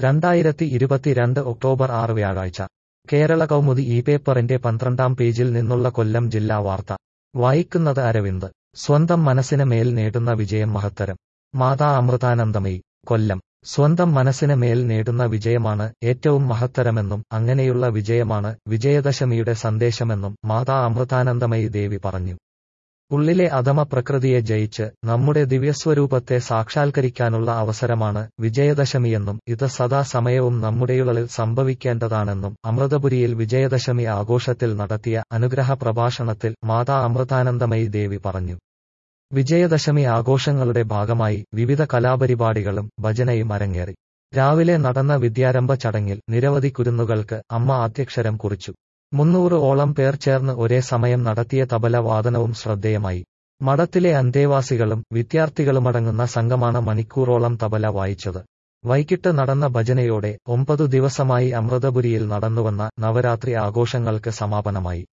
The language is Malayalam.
രണ്ടായിരത്തി ഇരുപത്തിരണ്ട് ഒക്ടോബർ ആറ് വ്യാഴാഴ്ച കേരള കൗമുദി ഈ പേപ്പറിന്റെ പന്ത്രണ്ടാം പേജിൽ നിന്നുള്ള കൊല്ലം ജില്ലാ വാർത്ത വായിക്കുന്നത് അരവിന്ദ് സ്വന്തം മനസ്സിന് മേൽ നേടുന്ന വിജയം മഹത്തരം മാതാ അമൃതാനന്ദമയി കൊല്ലം സ്വന്തം മനസ്സിന് മേൽ നേടുന്ന വിജയമാണ് ഏറ്റവും മഹത്തരമെന്നും അങ്ങനെയുള്ള വിജയമാണ് വിജയദശമിയുടെ സന്ദേശമെന്നും മാതാ അമൃതാനന്ദമയി ദേവി പറഞ്ഞു ഉള്ളിലെ അധമ പ്രകൃതിയെ ജയിച്ച് നമ്മുടെ ദിവ്യസ്വരൂപത്തെ സാക്ഷാത്കരിക്കാനുള്ള അവസരമാണ് വിജയദശമിയെന്നും ഇത് സദാ സമയവും നമ്മുടെയുള്ളിൽ സംഭവിക്കേണ്ടതാണെന്നും അമൃതപുരിയിൽ വിജയദശമി ആഘോഷത്തിൽ നടത്തിയ അനുഗ്രഹ പ്രഭാഷണത്തിൽ മാതാ അമൃതാനന്ദമയി ദേവി പറഞ്ഞു വിജയദശമി ആഘോഷങ്ങളുടെ ഭാഗമായി വിവിധ കലാപരിപാടികളും ഭജനയും അരങ്ങേറി രാവിലെ നടന്ന വിദ്യാരംഭ ചടങ്ങിൽ നിരവധി കുരുന്നുകൾക്ക് അമ്മ ആദ്യക്ഷരം കുറിച്ചു മുന്നൂറ് ഓളം പേർ ചേർന്ന് ഒരേ സമയം നടത്തിയ തബല വാദനവും ശ്രദ്ധേയമായി മഠത്തിലെ അന്തേവാസികളും വിദ്യാർത്ഥികളുമടങ്ങുന്ന സംഘമാണ് മണിക്കൂറോളം തബല വായിച്ചത് വൈകിട്ട് നടന്ന ഭജനയോടെ ഒമ്പതു ദിവസമായി അമൃതപുരിയിൽ നടന്നുവന്ന നവരാത്രി ആഘോഷങ്ങൾക്ക് സമാപനമായി